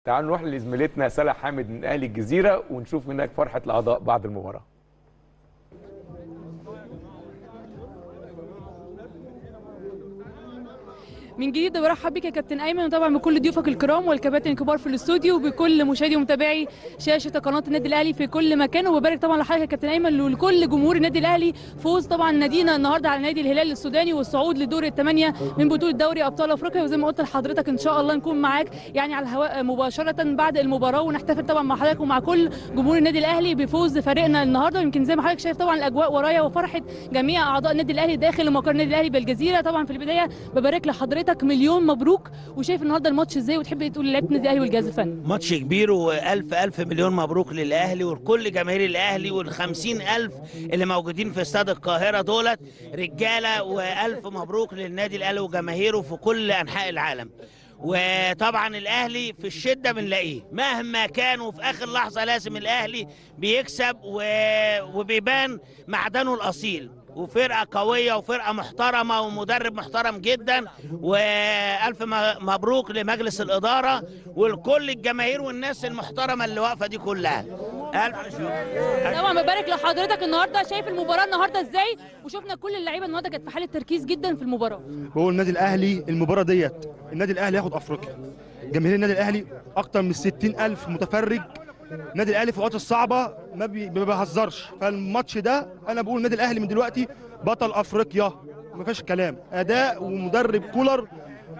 تعالوا نروح لزميلتنا سلا حامد من اهلي الجزيره ونشوف هناك فرحه الاعضاء بعد المباراه من جديد برحب بك يا كابتن ايمن وطبعا بكل ضيوفك الكرام والكباتن الكبار في الاستوديو وبكل مشاهدي ومتابعي شاشه قناه النادي الاهلي في كل مكان وببارك طبعا لحضرتك يا كابتن ايمن ولكل جمهور النادي الاهلي فوز طبعا نادينا النهارده على نادي الهلال السوداني والصعود لدور الثمانيه من بطوله دوري ابطال افريقيا وزي ما قلت لحضرتك ان شاء الله نكون معاك يعني على الهواء مباشره بعد المباراه ونحتفل طبعا مع حضرتك ومع كل جمهور النادي الاهلي بفوز فريقنا النهارده ويمكن زي ما حضرتك شايف طبعا الاجواء ورايا وفرحه جميع اعضاء النادي الاهلي داخل مقر النادي الاهلي بالجزيره طبعا في البدايه ببارك لحضرتك مليون مبروك وشايف النهارده الماتش ازاي وتحب تقول لعيبه النادي الاهلي والجهاز الفني ماتش كبير والف الف مليون مبروك للاهلي ولكل جماهير الاهلي والخمسين الف اللي موجودين في استاد القاهره دولت رجاله والف مبروك للنادي الاهلي وجماهيره في كل انحاء العالم وطبعا الاهلي في الشده بنلاقيه مهما كان وفي اخر لحظه لازم الاهلي بيكسب و... وبيبان معدنه الاصيل وفرقه قويه وفرقه محترمه ومدرب محترم جدا والف م- مبروك لمجلس الاداره ولكل الجماهير والناس المحترمه اللي واقفه دي كلها الف شكر طبعا ببارك لحضرتك النهارده شايف المباراه النهارده ازاي وشفنا كل اللعيبه النهارده كانت في حاله تركيز جدا في المباراه بقول النادي الاهلي المباراه ديت النادي الاهلي ياخد افريقيا جماهير النادي الاهلي اكتر من 60 الف متفرج النادي الاهلي في الوقت الصعبه ما, بي... ما بيهزرش فالماتش ده انا بقول النادي الاهلي من دلوقتي بطل افريقيا ما فيهاش كلام اداء ومدرب كولر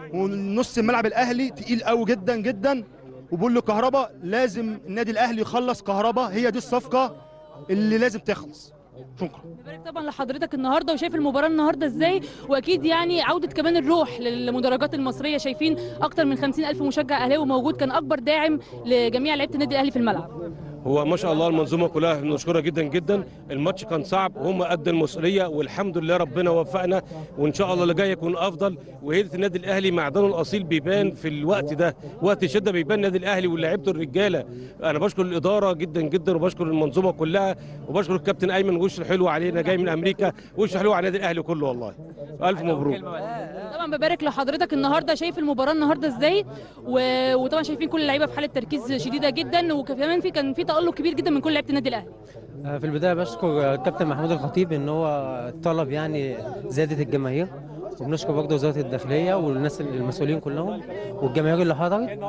ونص الملعب الاهلي تقيل قوي جدا جدا وبقول له كهربا لازم النادي الاهلي يخلص كهربا هي دي الصفقه اللي لازم تخلص شكرا ببارك طبعا لحضرتك النهارده وشايف المباراه النهارده ازاي واكيد يعني عوده كمان الروح للمدرجات المصريه شايفين اكتر من 50 الف مشجع اهلاوي موجود كان اكبر داعم لجميع لعيبه النادي الاهلي في الملعب هو ما شاء الله المنظومه كلها نشكرها جدا جدا الماتش كان صعب وهم قد المسؤوليه والحمد لله ربنا وفقنا وان شاء الله اللي جاي يكون افضل وهيئه النادي الاهلي معدنه الاصيل بيبان في الوقت ده وقت الشده بيبان النادي الاهلي ولاعيبته الرجاله انا بشكر الاداره جدا جدا وبشكر المنظومه كلها وبشكر الكابتن ايمن وش حلو علينا جاي من امريكا وش حلو على النادي الاهلي كله والله الف مبروك طبعا ببارك لحضرتك النهارده شايف المباراه النهارده ازاي و... وطبعا شايفين كل اللعيبه في حاله تركيز شديده جدا وكمان في كان في تالق كبير جدا من كل لعيبه النادي الاهلي في البدايه بشكر الكابتن محمود الخطيب ان هو طلب يعني زياده الجماهير وبنشكر برضه وزاره الداخليه والناس المسؤولين كلهم والجماهير اللي حضرت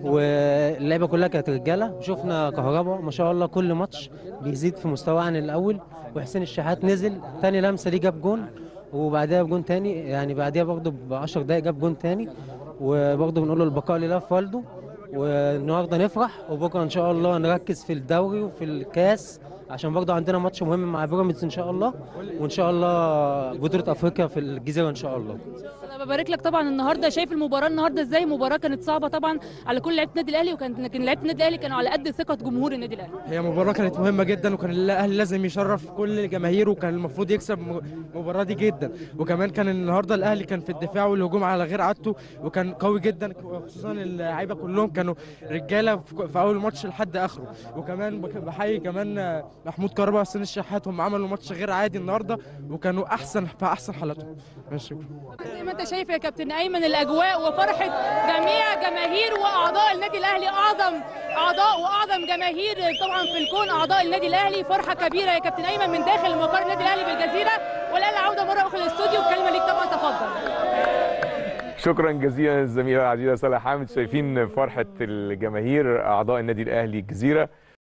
واللعيبه كلها كانت رجاله شفنا كهربا ما شاء الله كل ماتش بيزيد في مستواه عن الاول وحسين الشحات نزل تاني لمسه ليه جاب جون وبعدها بجون تاني يعني بعدها برضه ب 10 دقايق جاب جون تاني وبرضه بنقول له البقاء لله في والده والنهارده نفرح وبكره ان شاء الله نركز في الدوري وفي الكاس عشان برضه عندنا ماتش مهم مع بيراميدز ان شاء الله وان شاء الله بطوله افريقيا في الجزيره ان شاء الله انا ببارك لك طبعا النهارده شايف المباراه النهارده ازاي مباراه كانت صعبه طبعا على كل لعيبه النادي الاهلي وكانت لكن لعيبه النادي الاهلي كانوا على قد ثقه جمهور النادي الاهلي هي مباراة كانت مهمة جدا وكان الأهلي لازم يشرف كل جماهيره وكان المفروض يكسب م- المباراة دي جدا وكمان كان النهارده الأهلي كان في الدفاع والهجوم على غير عادته وكان قوي جدا خصوصا اللعيبة كلهم كانوا رجالة في في أول ماتش لحد آخره وكمان بك- بحيي كمان محمود كهربا وحسين الشحات هم عملوا ماتش غير عادي النهارده وكانوا أحسن في أحسن حالاتهم ماشي زي ما انت شايف يا كابتن ايمن الاجواء وفرحه جميع جماهير واعضاء النادي الاهلي اعظم اعضاء واعظم جماهير طبعا في الكون اعضاء النادي الاهلي فرحه كبيره يا كابتن ايمن من داخل مقر النادي الاهلي بالجزيره والان العوده مره اخرى للاستوديو الكلمه ليك طبعا تفضل شكرا جزيلا الزميله العزيزه سلا حامد شايفين فرحه الجماهير اعضاء النادي الاهلي الجزيره